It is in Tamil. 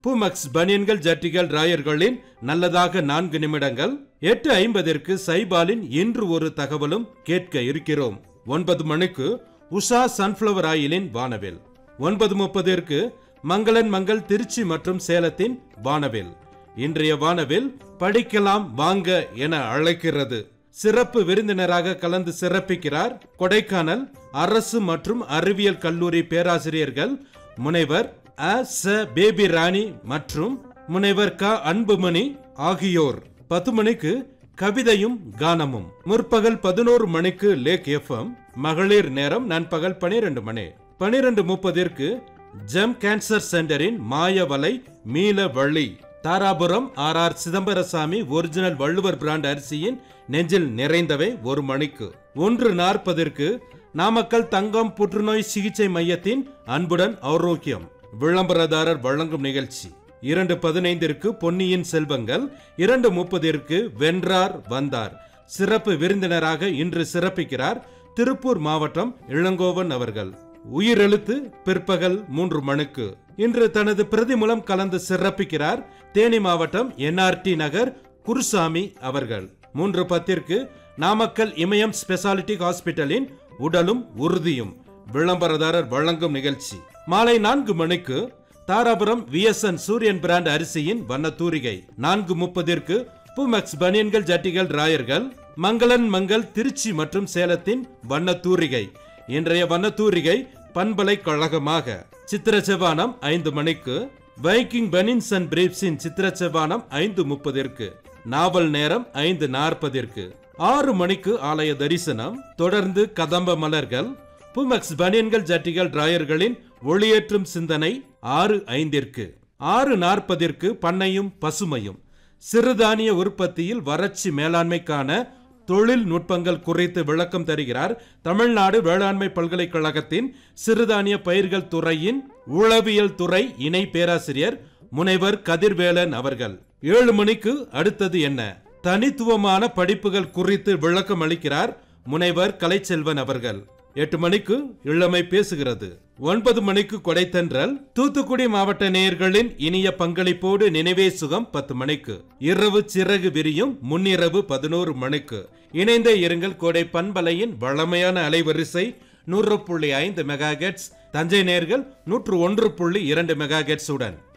பூமக்ஸ் பனியன்கள் ஜட்டிகள் ராயர்களின் நல்லதாக நான்கு நிமிடங்கள் எட்டு ஐம்பதிற்கு சைபாலின் இன்று ஒரு தகவலும் கேட்க இருக்கிறோம் ஒன்பது மணிக்கு உஷா சன்ஃப்ளவர் ஆயிலின் வானவில் ஒன்பது முப்பதிற்கு மங்களன் மங்கள் திருச்சி மற்றும் சேலத்தின் வானவில் இன்றைய வானவில் படிக்கலாம் வாங்க என அழைக்கிறது சிறப்பு விருந்தினராக கலந்து சிறப்பிக்கிறார் கொடைக்கானல் அரசு மற்றும் அறிவியல் கல்லூரி பேராசிரியர்கள் முனைவர் அ ச பேபி ராணி மற்றும் முனைவர் க அன்புமணி ஆகியோர் பத்து மணிக்கு கவிதையும் கானமும் முற்பகல் பதினோரு மணிக்கு லேக் எஃப்எம் மகளிர் நேரம் நண்பகல் பனிரெண்டு மணி பனிரெண்டு முப்பதிற்கு ஜெம் கேன்சர் சென்டரின் மாயவலை மீள வழி Dharapuram R R Chidambarasamy original Valluvar brand அரிசியின் நெஞ்சில் நிறைந்தவை ஒரு மணிக்கு ஒன்று நாற்பதிற்கு நாமக்கல் தங்கம் புற்றுநோய் சிகிச்சை மையத்தின் அன்புடன் ஆரோக்கியம் விளம்பரதாரர் வழங்கும் நிகழ்ச்சி இரண்டு பதினைந்திற்கு பொன்னியின் செல்வங்கள் இரண்டு முப்பதிற்கு வென்றார் வந்தார் சிறப்பு விருந்தினராக இன்று சிறப்பிக்கிறார் திருப்பூர் மாவட்டம் இளங்கோவன் அவர்கள் உயிரெழுத்து பிற்பகல் மூன்று மணிக்கு இன்று தனது பிரதி மூலம் கலந்து சிறப்பிக்கிறார் தேனி மாவட்டம் என்ஆர்டி நகர் குருசாமி அவர்கள் மூன்று பத்திற்கு நாமக்கல் இமயம் ஸ்பெஷாலிட்டி ஹாஸ்பிட்டலின் உடலும் உறுதியும் விளம்பரதாரர் வழங்கும் நிகழ்ச்சி மாலை நான்கு மணிக்கு தாராபுரம் விஎஸ்என் சூரியன் பிராண்ட் அரிசியின் வண்ணத்தூரிகை நான்கு முப்பதிற்கு புமெக்ஸ் பனியன்கள் ஜட்டிகள் ராயர்கள் மங்களன் மங்கள் திருச்சி மற்றும் சேலத்தின் வண்ணத்தூரிகை இன்றைய வண்ணத்தூரிகை பண்பலைக்கழகமாக சித்திர செவ்வானம் ஐந்து மணிக்கு வைக்கிங் பெனின்ஸ் அண்ட் பிரீப்ஸின் சித்திர செவ்வானம் ஐந்து முப்பதிற்கு நாவல் நேரம் ஐந்து நாற்பதிற்கு ஆறு மணிக்கு ஆலய தரிசனம் தொடர்ந்து கதம்ப மலர்கள் புமக்ஸ் பனியன்கள் ஜட்டிகள் டிராயர்களின் ஒளியேற்றும் சிந்தனை ஆறு ஐந்திற்கு ஆறு நாற்பதிற்கு பண்ணையும் பசுமையும் சிறுதானிய உற்பத்தியில் வறட்சி மேலாண்மைக்கான தொழில்நுட்பங்கள் குறித்து விளக்கம் தருகிறார் தமிழ்நாடு வேளாண்மை பல்கலைக்கழகத்தின் சிறுதானிய பயிர்கள் துறையின் உளவியல் துறை இணை பேராசிரியர் முனைவர் கதிர்வேலன் அவர்கள் ஏழு மணிக்கு அடுத்தது என்ன தனித்துவமான படிப்புகள் குறித்து விளக்கம் அளிக்கிறார் முனைவர் கலைச்செல்வன் அவர்கள் எட்டு மணிக்கு இளமை பேசுகிறது ஒன்பது மணிக்கு கொடைத்தன்றல் தூத்துக்குடி மாவட்ட நேயர்களின் இனிய பங்களிப்போடு நினைவே சுகம் பத்து மணிக்கு இரவு சிறகு விரியும் முன்னிரவு பதினோரு மணிக்கு இணைந்த இருங்கள் கோடை பண்பலையின் வளமையான அலைவரிசை நூறு புள்ளி ஐந்து மெகா தஞ்சை நேர்கள் நூற்று ஒன்று புள்ளி இரண்டு மெகா உடன்